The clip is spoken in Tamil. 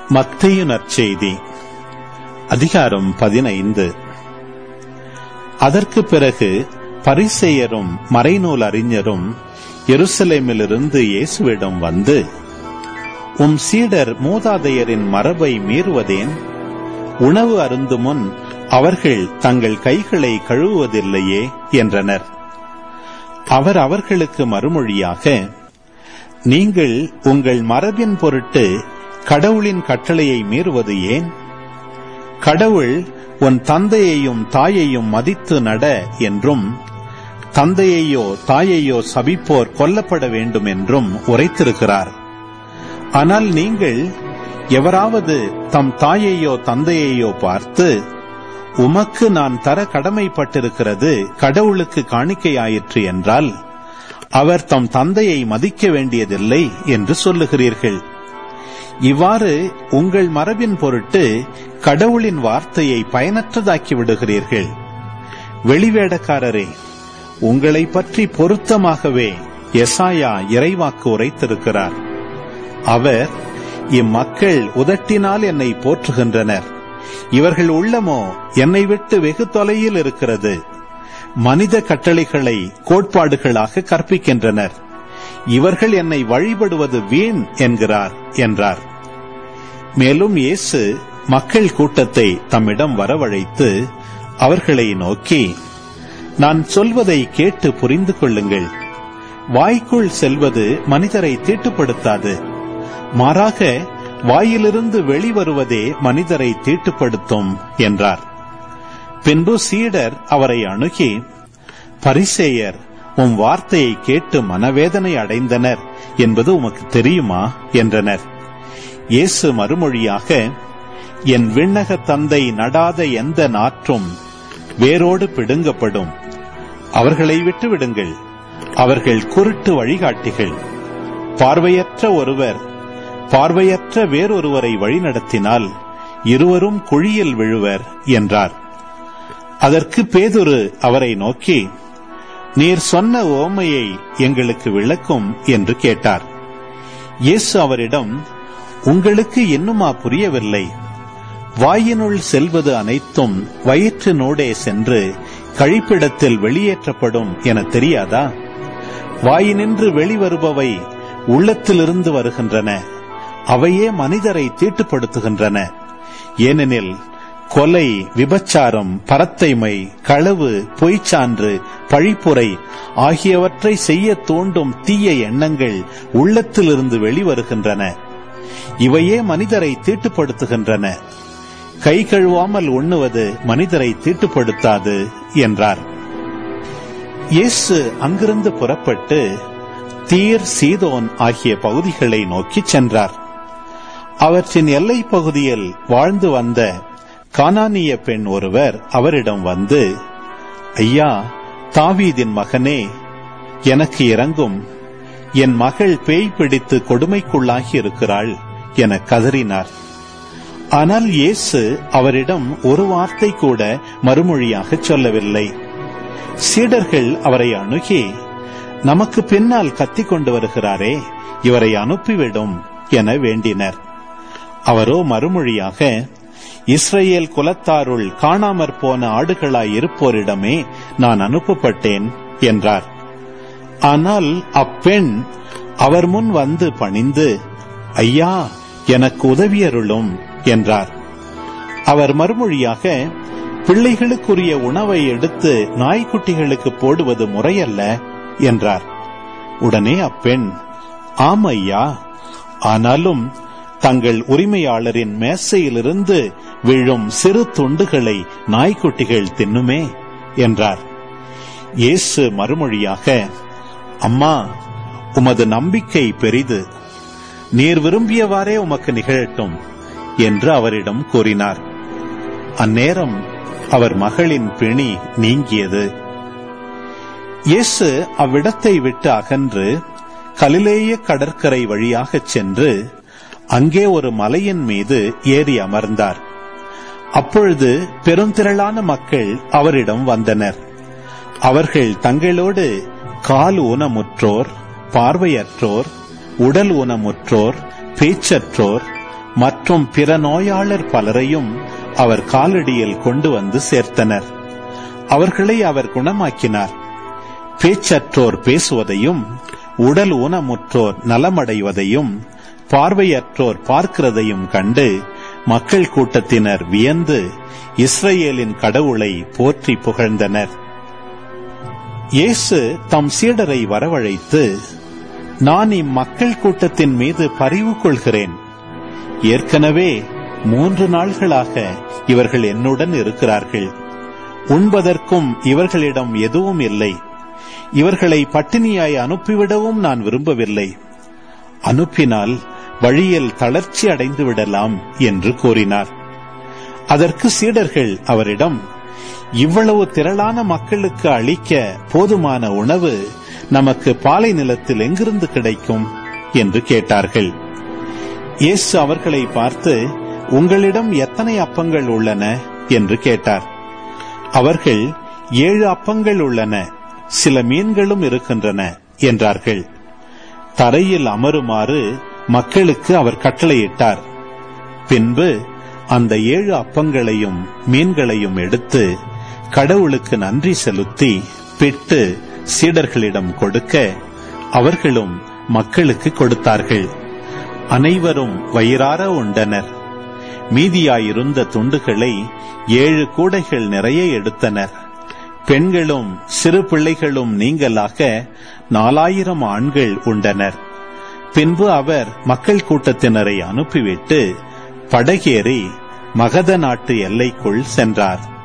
மத்தேயு நற்செய்தி அதிகாரம் பதினைந்து அதற்கு பிறகு பரிசேயரும் மறைநூல் அறிஞரும் எருசலேமிலிருந்து இயேசுவிடம் வந்து உம் சீடர் மூதாதையரின் மரபை மீறுவதேன் உணவு அருந்தும் முன் அவர்கள் தங்கள் கைகளை கழுவுவதில்லையே என்றனர் அவர் அவர்களுக்கு மறுமொழியாக நீங்கள் உங்கள் மரபின் பொருட்டு கடவுளின் கட்டளையை மீறுவது ஏன் கடவுள் உன் தந்தையையும் தாயையும் மதித்து நட என்றும் தந்தையையோ தாயையோ சபிப்போர் கொல்லப்பட வேண்டும் என்றும் உரைத்திருக்கிறார் ஆனால் நீங்கள் எவராவது தம் தாயையோ தந்தையையோ பார்த்து உமக்கு நான் தர கடமைப்பட்டிருக்கிறது கடவுளுக்கு காணிக்கையாயிற்று என்றால் அவர் தம் தந்தையை மதிக்க வேண்டியதில்லை என்று சொல்லுகிறீர்கள் இவ்வாறு உங்கள் மரபின் பொருட்டு கடவுளின் வார்த்தையை பயனற்றதாக்கி விடுகிறீர்கள் வெளிவேடக்காரரே உங்களை பற்றி பொருத்தமாகவே எசாயா இறைவாக்கு உரைத்திருக்கிறார் அவர் இம்மக்கள் உதட்டினால் என்னை போற்றுகின்றனர் இவர்கள் உள்ளமோ என்னை விட்டு வெகு தொலையில் இருக்கிறது மனித கட்டளைகளை கோட்பாடுகளாக கற்பிக்கின்றனர் இவர்கள் என்னை வழிபடுவது வீண் என்கிறார் என்றார் மேலும் இயேசு மக்கள் கூட்டத்தை தம்மிடம் வரவழைத்து அவர்களை நோக்கி நான் சொல்வதை கேட்டு புரிந்து கொள்ளுங்கள் வாய்க்குள் செல்வது மனிதரை தீட்டுப்படுத்தாது மாறாக வாயிலிருந்து வெளிவருவதே மனிதரை தீட்டுப்படுத்தும் என்றார் பின்பு சீடர் அவரை அணுகி பரிசேயர் உம் வார்த்தையை கேட்டு மனவேதனை அடைந்தனர் என்பது உமக்கு தெரியுமா என்றனர் இயேசு மறுமொழியாக என் விண்ணக தந்தை நடாத எந்த நாற்றும் வேரோடு பிடுங்கப்படும் அவர்களை விட்டுவிடுங்கள் அவர்கள் குருட்டு வழிகாட்டிகள் பார்வையற்ற ஒருவர் பார்வையற்ற வேறொருவரை வழிநடத்தினால் இருவரும் குழியில் விழுவர் என்றார் அதற்கு பேதுரு அவரை நோக்கி நீர் சொன்ன ஓமையை எங்களுக்கு விளக்கும் என்று கேட்டார் இயேசு அவரிடம் உங்களுக்கு இன்னுமா புரியவில்லை வாயினுள் செல்வது அனைத்தும் வயிற்றினூடே சென்று கழிப்பிடத்தில் வெளியேற்றப்படும் என தெரியாதா வாயினின்று வெளிவருபவை உள்ளத்திலிருந்து வருகின்றன அவையே மனிதரை தீட்டுப்படுத்துகின்றன ஏனெனில் கொலை விபச்சாரம் பரத்தைமை களவு பொய்ச்சான்று பழிப்புரை ஆகியவற்றை செய்ய தூண்டும் தீய எண்ணங்கள் உள்ளத்திலிருந்து வெளிவருகின்றன இவையே மனிதரை தீட்டுப்படுத்துகின்றன கை கழுவாமல் உண்ணுவது மனிதரை தீட்டுப்படுத்தாது என்றார் இயேசு அங்கிருந்து புறப்பட்டு தீர் சீதோன் ஆகிய பகுதிகளை நோக்கிச் சென்றார் அவற்றின் எல்லைப் பகுதியில் வாழ்ந்து வந்த கானானிய பெண் ஒருவர் அவரிடம் வந்து ஐயா தாவீதின் மகனே எனக்கு இறங்கும் என் மகள் பேய் பிடித்து கொடுமைக்குள்ளாகி இருக்கிறாள் என கதறினார் ஆனால் இயேசு அவரிடம் ஒரு வார்த்தை கூட மறுமொழியாக சொல்லவில்லை சீடர்கள் அவரை அணுகி நமக்கு பின்னால் கத்திக் கொண்டு வருகிறாரே இவரை அனுப்பிவிடும் என வேண்டினர் அவரோ மறுமொழியாக இஸ்ரேல் குலத்தாருள் காணாமற் போன ஆடுகளாய் இருப்போரிடமே நான் அனுப்பப்பட்டேன் என்றார் ஆனால் அப்பெண் அவர் முன் வந்து பணிந்து ஐயா எனக்கு உதவியருளும் என்றார் அவர் மறுமொழியாக பிள்ளைகளுக்குரிய உணவை எடுத்து நாய்க்குட்டிகளுக்கு போடுவது முறையல்ல என்றார் உடனே அப்பெண் ஆம் ஐயா ஆனாலும் தங்கள் உரிமையாளரின் மேசையிலிருந்து விழும் சிறு துண்டுகளை நாய்க்குட்டிகள் தின்னுமே என்றார் இயேசு மறுமொழியாக அம்மா உமது நம்பிக்கை பெரிது நீர் விரும்பியவாறே உமக்கு நிகழட்டும் என்று அவரிடம் கூறினார் அந்நேரம் அவர் மகளின் பிணி நீங்கியது இயேசு அவ்விடத்தை விட்டு அகன்று கலிலேய கடற்கரை வழியாகச் சென்று அங்கே ஒரு மலையின் மீது ஏறி அமர்ந்தார் அப்பொழுது பெருந்திரளான மக்கள் அவரிடம் வந்தனர் அவர்கள் தங்களோடு கால் ஊனமுற்றோர் பார்வையற்றோர் உடல் ஊனமுற்றோர் பேச்சற்றோர் மற்றும் பிற நோயாளர் பலரையும் அவர் காலடியில் கொண்டு வந்து சேர்த்தனர் அவர்களை அவர் குணமாக்கினார் பேச்சற்றோர் பேசுவதையும் உடல் ஊனமுற்றோர் நலமடைவதையும் பார்வையற்றோர் பார்க்கிறதையும் கண்டு மக்கள் கூட்டத்தினர் வியந்து இஸ்ரேலின் கடவுளை போற்றி புகழ்ந்தனர் இயேசு தம் சீடரை வரவழைத்து நான் இம்மக்கள் கூட்டத்தின் மீது பரிவு கொள்கிறேன் ஏற்கனவே மூன்று நாள்களாக இவர்கள் என்னுடன் இருக்கிறார்கள் உண்பதற்கும் இவர்களிடம் எதுவும் இல்லை இவர்களை பட்டினியாய் அனுப்பிவிடவும் நான் விரும்பவில்லை அனுப்பினால் வழியில் தளர்ச்சி அடைந்து விடலாம் என்று கூறினார் அதற்கு சீடர்கள் அவரிடம் இவ்வளவு திரளான மக்களுக்கு அளிக்க போதுமான உணவு நமக்கு பாலை நிலத்தில் எங்கிருந்து கிடைக்கும் என்று கேட்டார்கள் இயேசு அவர்களை பார்த்து உங்களிடம் எத்தனை அப்பங்கள் உள்ளன என்று கேட்டார் அவர்கள் ஏழு அப்பங்கள் உள்ளன சில மீன்களும் இருக்கின்றன என்றார்கள் தரையில் அமருமாறு மக்களுக்கு அவர் கட்டளையிட்டார் பின்பு அந்த ஏழு அப்பங்களையும் மீன்களையும் எடுத்து கடவுளுக்கு நன்றி செலுத்தி பிட்டு சீடர்களிடம் கொடுக்க அவர்களும் மக்களுக்கு கொடுத்தார்கள் அனைவரும் வயிறார உண்டனர் மீதியாயிருந்த துண்டுகளை ஏழு கூடைகள் நிறைய எடுத்தனர் பெண்களும் சிறு பிள்ளைகளும் நீங்களாக நாலாயிரம் ஆண்கள் உண்டனர் பின்பு அவர் மக்கள் கூட்டத்தினரை அனுப்பிவிட்டு படகேறி மகத நாட்டு எல்லைக்குள் சென்றார்